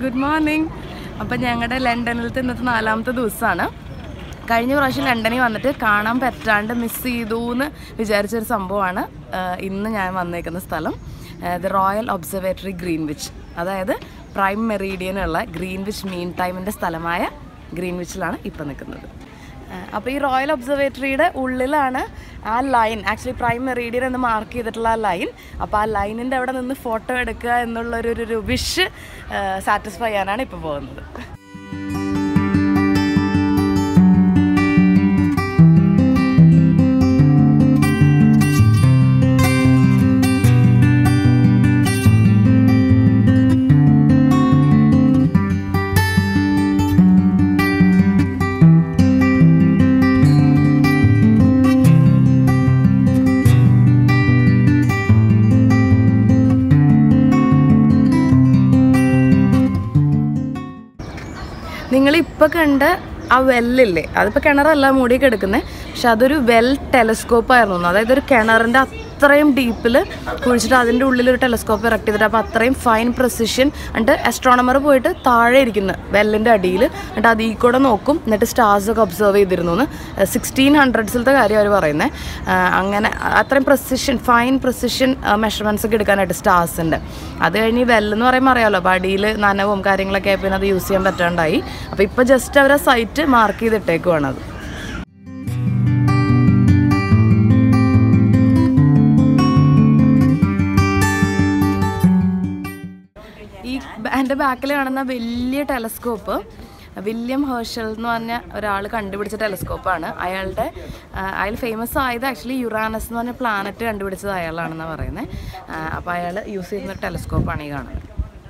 good morning അപ്പം ഞങ്ങളുടെ ലണ്ടനിലത്തെ ഇന്നത്തെ നാലാമത്തെ ദിവസമാണ് കഴിഞ്ഞ പ്രാവശ്യം ലണ്ടനിൽ വന്നിട്ട് കാണാൻ പറ്റാണ്ട് മിസ് ചെയ്തു എന്ന് വിചാരിച്ചൊരു സംഭവമാണ് ആഹ് ഇന്ന് ഞാൻ വന്നേക്കുന്ന സ്ഥലം ദ റോയൽ ഒബ്സർവേറ്ററി ഗ്രീൻവിച്ച് അതായത് പ്രൈം മെറീഡിയനുള്ള ഗ്രീൻവിച്ച് മീൻ ടൈമിൻ്റെ സ്ഥലമായ ഗ്രീൻവിച്ചിലാണ് ഇപ്പം നിൽക്കുന്നത് അപ്പോൾ ഈ റോയൽ ഒബ്സർവേറ്ററിയുടെ ഉള്ളിലാണ് ആ ലൈൻ ആക്ച്വലി പ്രൈം മെറീഡിയൻ എന്ന് മാർക്ക് ചെയ്തിട്ടുള്ള ആ ലൈൻ അപ്പോൾ ആ ലൈനിൻ്റെ അവിടെ നിന്ന് ഫോട്ടോ എടുക്കുക എന്നുള്ളൊരു ഒരു വിഷ് സാറ്റിസ്ഫൈ ചെയ്യാനാണ് ഇപ്പോൾ പോകുന്നത് നിങ്ങൾ ഇപ്പോൾ കണ്ട ആ വെല്ലില്ലേ അതിപ്പോൾ കിണറല്ല മൂടിയൊക്കെ എടുക്കുന്നത് പക്ഷെ അതൊരു വെൽ ടെലസ്കോപ്പ് ആയിരുന്നു അതായത് ഒരു കിണറിൻ്റെ അത്രയും ഡീപ്പിൽ കുഴിച്ചിട്ട് അതിൻ്റെ ഉള്ളിൽ ഒരു ടെലസ്കോപ്പ് ഇറക്ട് ചെയ്തിട്ട് അപ്പോൾ അത്രയും ഫൈൻ പ്രസിഷൻ എന്നിട്ട് അസ്ട്രോണമർ പോയിട്ട് താഴെ ഇരിക്കുന്നു വെല്ലിൻ്റെ അടിയിൽ എന്നിട്ട് അതിൽ കൂടെ നോക്കും എന്നിട്ട് stars ഒക്കെ ഒബ്സർവ് ചെയ്തിരുന്നു എന്ന് സിക്സ്റ്റീൻ ഹൺഡ്രഡ്സിലത്തെ കാര്യം അവർ പറയുന്നത് അങ്ങനെ അത്രയും പ്രസിഷൻ ഫൈൻ പ്രസിഷൻ മെഷർമെൻറ്റ്സ് ഒക്കെ എടുക്കാനായിട്ട് സ്റ്റാർസിൻ്റെ അത് കഴിഞ്ഞ് ഈ വെല്ലെന്ന് പറയുമ്പോൾ അറിയാമല്ലോ അപ്പോൾ അടിയിൽ നനവും കാര്യങ്ങളൊക്കെ ആയപ്പോൾ അത് യൂസ് ചെയ്യാൻ പറ്റാണ്ടായി അപ്പോൾ ഇപ്പോൾ ജസ്റ്റ് അവർ ആ സൈറ്റ് മാർക്ക് ചെയ്തിട്ടേക്കുവാണ് അത് ഈ ബ- എൻ്റെ ബാക്കിൽ കാണുന്ന വലിയ ടെലസ്കോപ്പ് വില്യം ഹേർഷൽ എന്ന് പറഞ്ഞ ഒരാൾ കണ്ടുപിടിച്ച ടെലസ്കോപ്പാണ് അയാളുടെ ആ, അയാൾ ഫേമസ് ആയത് ആക്ച്വലി യുറാനസ് എന്ന് പറഞ്ഞ പ്ലാനറ്റ് കണ്ടുപിടിച്ചത് അയാളാണെന്നാണ് പറയുന്നത് അപ്പോൾ അയാൾ യൂസ് ചെയ്യുന്ന ഒരു ടെലസ്കോപ്പാണ് ഈ കാണുന്നത്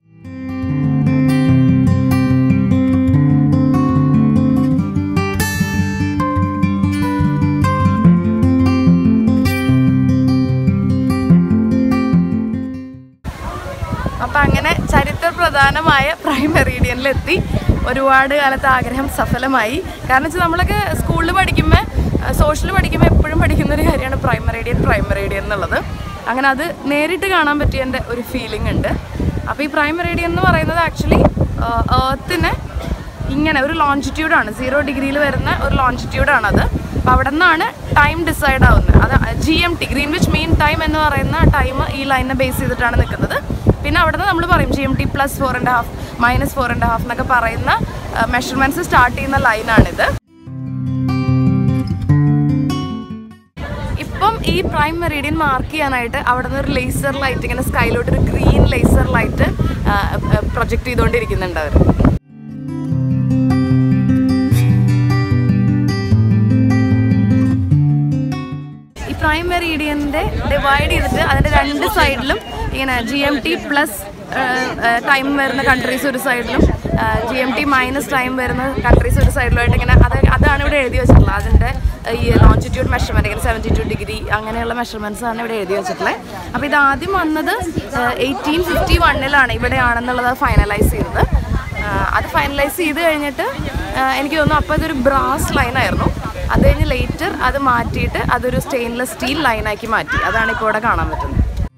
അപ്പം അങ്ങനെ ചരിത്ര പ്രധാനമായ പ്രൈം മെറീഡിയനിലെത്തി ഒരുപാട് കാലത്തെ ആഗ്രഹം സഫലമായി കാരണം വെച്ചാൽ നമ്മളൊക്കെ സ്കൂളിൽ പഠിക്കുമ്പോൾ സോഷ്യൽ പഠിക്കുമ്പോൾ എപ്പോഴും പഠിക്കുന്ന ഒരു കാര്യമാണ് പ്രൈം മെറീഡിയൻ പ്രൈം മെറീഡിയൻ എന്നുള്ളത് അങ്ങനെ അത് നേരിട്ട് കാണാൻ പറ്റിയതിൻ്റെ ഒരു ഫീലിംഗ് ഉണ്ട് അപ്പോൾ ഈ പ്രൈം മെറീഡിയൻ എന്ന് പറയുന്നത് ആക്ച്വലി ഏർത്തിന് ഇങ്ങനെ ഒരു ലോഞ്ചിറ്റ്യൂഡാണ് സീറോ ഡിഗ്രിയിൽ വരുന്ന ഒരു ലോഞ്ചിറ്റ്യൂഡാണത് അപ്പോൾ അവിടെ നിന്നാണ് ടൈം ഡിസൈഡ് ആവുന്നത് അത് G M T Greenwich mean time എന്ന് പറയുന്ന ടൈം ഈ ലൈനിനെ ബേസ് ചെയ്തിട്ടാണ് നിൽക്കുന്നത് പിന്നെ അവിടെ നിന്ന് നമ്മൾ പറയും G M T plus four and half minus four and half എന്നൊക്കെ പറയുന്ന മെഷർമെൻറ്റ്സ് സ്റ്റാർട്ട് ചെയ്യുന്ന ലൈനാണിത് ഇപ്പം ഈ പ്രൈം മെറീഡിയൻ മാർക്ക് ചെയ്യാനായിട്ട് അവിടെ നിന്ന് ഒരു ലേസർ ലൈറ്റ് ഇങ്ങനെ സ്കൈലോട്ട് ഒരു ഗ്രീൻ ലേസർ ലൈറ്റ് പ്രൊജക്ട് ചെയ്തുകൊണ്ടിരിക്കുന്നുണ്ട് അവർ ഈ പ്രൈം മെറീഡിയൻ്റെ ഡിവൈഡ് ചെയ്തിട്ട് അതിൻ്റെ രണ്ട് സൈഡിലും ഇങ്ങനെ G M T plus time വരുന്ന കൺട്രീസ് ഒരു സൈഡിലും G M T minus time വരുന്ന കൺട്രീസ് ഒരു സൈഡിലുമായിട്ട് ഇങ്ങനെ അത് അതാണ് ഇവിടെ എഴുതി വെച്ചിട്ടുള്ളത് അതിൻ്റെ ഈ ലോഞ്ചിറ്റ്യൂഡ് മെഷർമെൻറ്റ് ഇങ്ങനെ സെവൻറ്റി ടു ഡിഗ്രി അങ്ങനെയുള്ള മെഷർമെൻറ്റ്സ് ആണ് ഇവിടെ എഴുതി വെച്ചിട്ടുള്ളത് അപ്പോൾ ഇത് ആദ്യം വന്നത് എയ്റ്റീൻ ഫിഫ്റ്റി വണ്ണിലാണ് ഇവിടെയാണെന്നുള്ളത് ഫൈനലൈസ് ചെയ്തത് ആ, അത് ഫൈനലൈസ് ചെയ്ത് കഴിഞ്ഞിട്ട് ആ, എനിക്ക് തോന്നുന്നു അപ്പോൾ ഇതൊരു ബ്രാസ് ലൈനായിരുന്നു അത് കഴിഞ്ഞ് ലേറ്റർ അത് മാറ്റിയിട്ട് അതൊരു സ്റ്റെയിൻലെസ് സ്റ്റീൽ ലൈനാക്കി മാറ്റി അതാണ് ഇപ്പോൾ ഇവിടെ കാണാൻ പറ്റുന്നത്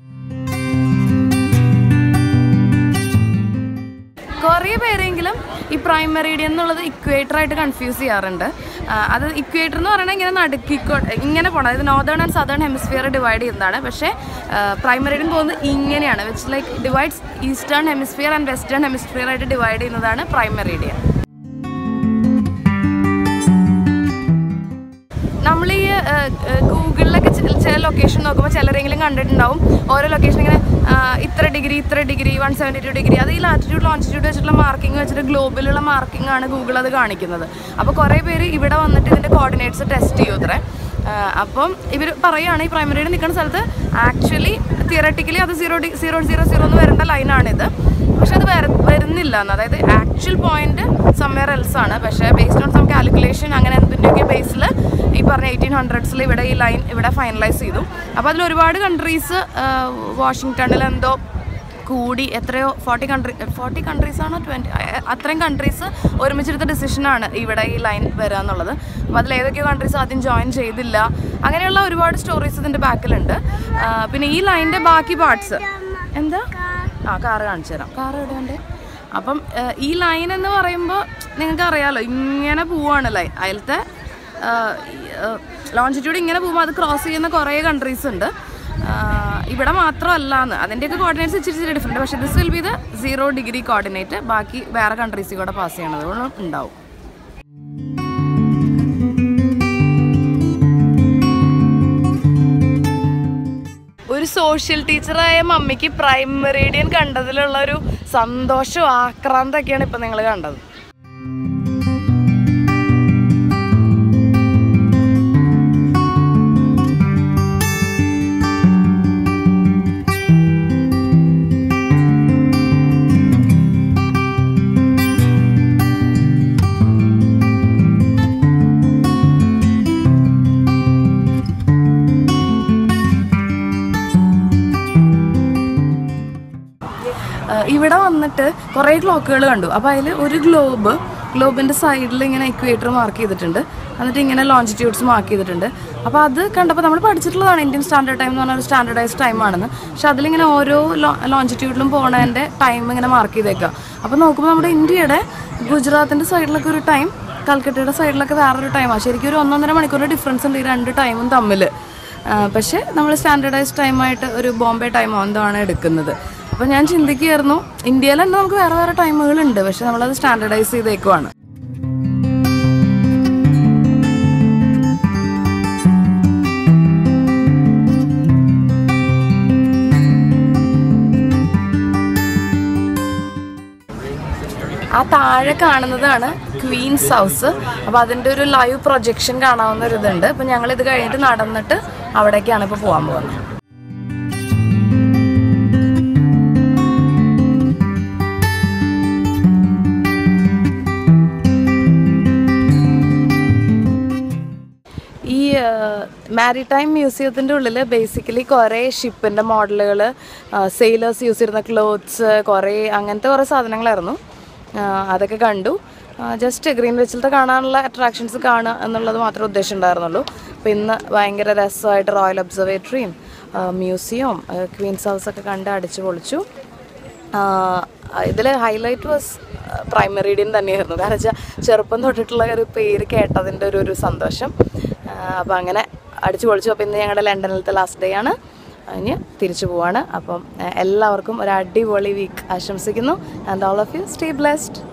കുറേ പേരെങ്കിലും ഈ പ്രൈം മെറീഡിയൻ എന്നുള്ളത് ഇക്വേറ്റർ ആയിട്ട് കൺഫ്യൂസ് ചെയ്യാറുണ്ട് ആ, അത് ഇക്വേറ്റർ എന്ന് പറയുന്നത് ഇങ്ങനെ നടുക്കിക്കോ ഇങ്ങനെ പോകണം അതായത് northern and southern hemisphere divide ചെയ്യുന്നതാണ് പക്ഷേ പ്രൈം മെറീഡിയൻ പോകുന്നത് ഇങ്ങനെയാണ് which like divides eastern hemisphere and western hemisphere ആയിട്ട് ഡിവൈഡ് ചെയ്യുന്നതാണ് പ്രൈം മെറീഡിയൻ നമ്മൾ ഈ ഗൂഗിളിലൊക്കെ ചില ലൊക്കേഷൻ നോക്കുമ്പോൾ ചിലരെങ്കിലും കണ്ടിട്ടുണ്ടാവും ഓരോ ലൊക്കേഷൻ ഇങ്ങനെ ആ, ഇത്ര ഡിഗ്രി ഇത്ര degree one seventy two degree അത് ഈ ലാറ്റിറ്റ്യൂഡ് ലോഞ്ചിറ്റ്യൂഡ് വെച്ചിട്ടുള്ള മാർക്കിംഗ് വെച്ചിട്ട് ഗ്ലോബിലുള്ള മാർക്കിംഗ് ആണ് ഗൂഗിൾ അത് കാണിക്കുന്നത് അപ്പോൾ കുറേ പേര് ഇവിടെ വന്നിട്ട് ഇതിൻ്റെ കോർഡിനേറ്റ്സ് ടെസ്റ്റ് ചെയ്യും അത്രേ ആ, അപ്പം ഇവർ പറയുകയാണ് ഈ പ്രൈമറിയിൽ നിൽക്കുന്ന സ്ഥലത്ത് ആക്ച്വലി തിയറട്ടിക്കലി അത് zero D zero zero zero എന്ന് വരേണ്ട ലൈനാണിത് പക്ഷെ അത് വര വരുന്നില്ല എന്ന് അതായത് ആക്ച്വൽ പോയിന്റ് സംവെയർ എൽസ് ആണ് പക്ഷേ ബേസ്ഡ് ഓൺ സം കാൽക്കുലേഷൻ അങ്ങനെ എന്തിൻ്റെയൊക്കെ ബേസിൽ ഈ പറഞ്ഞ എയ്റ്റീൻ ഹൺഡ്രഡ്സിൽ ഇവിടെ ഈ ലൈൻ ഇവിടെ ഫൈനലൈസ് ചെയ്തു അപ്പോൾ അതിൽ ഒരുപാട് കൺട്രീസ് വാഷിങ്ടണിൽ എന്തോ കൂടി എത്രയോ ഫോർട്ടി കൺട്രി ഫോർട്ടി കൺട്രീസ് ആണോ ട്വൻറ്റി അത്രയും കൺട്രീസ് ഒരുമിച്ചെടുത്ത ഡിസിഷനാണ് ഇവിടെ ഈ ലൈൻ വരിക എന്നുള്ളത് അപ്പോൾ അതിൽ ഏതൊക്കെയോ കൺട്രീസ് ആദ്യം ജോയിൻ ചെയ്തില്ല അങ്ങനെയുള്ള ഒരുപാട് സ്റ്റോറീസ് ഇതിൻ്റെ ബാക്കിലുണ്ട് ആ, പിന്നെ ഈ ലൈനിൻ്റെ ബാക്കി പാർട്സ് എന്താ ആ കാറ് കാണിച്ചു തരാം കാറ് എവിടെ ഉണ്ട് അപ്പം ഏഹ്, ഈ ലൈൻ എന്ന് പറയുമ്പോൾ നിങ്ങൾക്ക് അറിയാലോ ഇങ്ങനെ പോവാണ് ലൈൻ അതിലത്തെ ലോഞ്ചിറ്റ്യൂഡ് ഇങ്ങനെ പോകുമ്പോൾ അത് ക്രോസ് ചെയ്യുന്ന കുറേ കൺട്രീസ് ഉണ്ട് ആഹ്, ഇവിടെ മാത്രമല്ല എന്ന് അതിൻ്റെയൊക്കെ കോർഡിനേറ്റ്സ് ഇച്ചിരി ഇച്ചിരി ഡിഫറെൻറ്റ് പക്ഷേ this will be the zero degree coordinate ബാക്കി വേറെ കൺട്രീസിൽ കൂടെ പാസ് ചെയ്യണത് ഉണ്ടാവും ഒരു സോഷ്യൽ ടീച്ചറായ മമ്മിക്ക് പ്രൈം മെറീഡിയൻ കണ്ടതിലുള്ള ഒരു സന്തോഷവും ആക്രാന്തൊക്കെയാണ് ഇപ്പൊ നിങ്ങൾ കണ്ടത് ഏഹ് ഇവിടെ വന്നിട്ട് കുറേ ക്ലോക്കുകൾ കണ്ടു അപ്പോൾ അതിൽ ഒരു ഗ്ലോബ് ഗ്ലോബിൻ്റെ സൈഡിൽ ഇങ്ങനെ ഇക്വേറ്റർ മാർക്ക് ചെയ്തിട്ടുണ്ട് എന്നിട്ട് ഇങ്ങനെ ലോഞ്ചിറ്റ്യൂഡ്സ് മാർക്ക് ചെയ്തിട്ടുണ്ട് അപ്പോൾ അത് കണ്ടപ്പോൾ നമ്മൾ പഠിച്ചിട്ടുള്ളതാണ് ഇന്ത്യൻ സ്റ്റാൻഡേർഡ് ടൈം എന്ന് പറഞ്ഞാൽ ഒരു സ്റ്റാൻഡേർഡൈസ്ഡ് ടൈം ആണെന്ന് പക്ഷെ അതിലിങ്ങനെ ഓരോ ലോഞ്ചിറ്റ്യൂഡിലും പോണതിൻ്റെ ടൈം ഇങ്ങനെ മാർക്ക് ചെയ്തേക്കുക അപ്പോൾ നോക്കുമ്പോൾ നമ്മുടെ ഇന്ത്യയുടെ ഗുജറാത്തിൻ്റെ സൈഡിലൊക്കെ ഒരു ടൈം കൽക്കട്ടയുടെ സൈഡിലൊക്കെ വേറൊരു ടൈമാണ് ശരിക്കും ഒരു ഒന്നൊന്നര മണിക്കൂറിൻ്റെ ഡിഫറൻസ് ഉണ്ട് ഈ രണ്ട് ടൈമും തമ്മിൽ പക്ഷേ നമ്മൾ സ്റ്റാൻഡേർഡൈസ്ഡ് ടൈമായിട്ട് ഒരു ബോംബെ ടൈമോ എന്താണ് എടുക്കുന്നത് അപ്പോൾ ഞാൻ ചിന്തിക്കുകയായിരുന്നു ഇന്ത്യയിൽ തന്നെ നമുക്ക് വേറെ വേറെ ടൈമുകളുണ്ട് പക്ഷെ നമ്മളത് സ്റ്റാൻഡേർഡൈസ് ചെയ്തേക്കുവാണ് ആ താഴെ കാണുന്നതാണ് ക്വീൻസ് ഹൗസ് അപ്പോൾ അതിൻ്റെ ഒരു ലൈവ് പ്രൊജക്ഷൻ കാണാവുന്ന ഒരു ഇതുണ്ട് അപ്പോൾ ഞങ്ങൾ ഇത് കഴിഞ്ഞിട്ട് നടന്നിട്ട് അവിടേക്കാണ് ഇപ്പോൾ പോകാൻ പോകുന്നത് ഈ മാരിടൈം മ്യൂസിയത്തിൻ്റെ ഉള്ളിൽ ബേസിക്കലി കുറേ ഷിപ്പിൻ്റെ മോഡലുകൾ സെയിലേഴ്സ് യൂസ് ചെയ്യുന്ന ക്ലോത്ത്സ് കുറേ അങ്ങനത്തെ കുറേ സാധനങ്ങളായിരുന്നു ആ, അതൊക്കെ കണ്ടു ജസ്റ്റ് ഗ്രീൻ വെച്ചിലത്തെ കാണാനുള്ള അട്രാക്ഷൻസ് കാണുക എന്നുള്ളത് മാത്രമേ ഉദ്ദേശം ഉണ്ടായിരുന്നുള്ളൂ അപ്പോൾ ഇന്ന് ഭയങ്കര രസമായിട്ട് റോയൽ ഒബ്സർവേറ്ററിയും മ്യൂസിയവും ക്വീൻസ് ഹൗസൊക്കെ കണ്ട് അടിച്ചു പൊളിച്ചു ഇതിൽ ഹൈലൈറ്റ് വാസ് പ്രൈമറീഡിയൻ തന്നെയായിരുന്നു കാരണം വെച്ചാൽ ചെറുപ്പം തൊട്ടിട്ടുള്ള ഒരു പേര് കേട്ടതിൻ്റെ ഒരു ഒരു സന്തോഷം അപ്പോൾ അങ്ങനെ അടിച്ചു പൊളിച്ചു അപ്പോൾ ഇന്ന് ഞങ്ങളുടെ ലണ്ടനിലത്തെ ലാസ്റ്റ് ഡേ ആണ് ഇനി തിരിച്ചു പോവാണ് അപ്പം ആ, എല്ലാവർക്കും ഒരു അടിപൊളി വീക്ക് ആശംസിക്കുന്നു and all of you stay blessed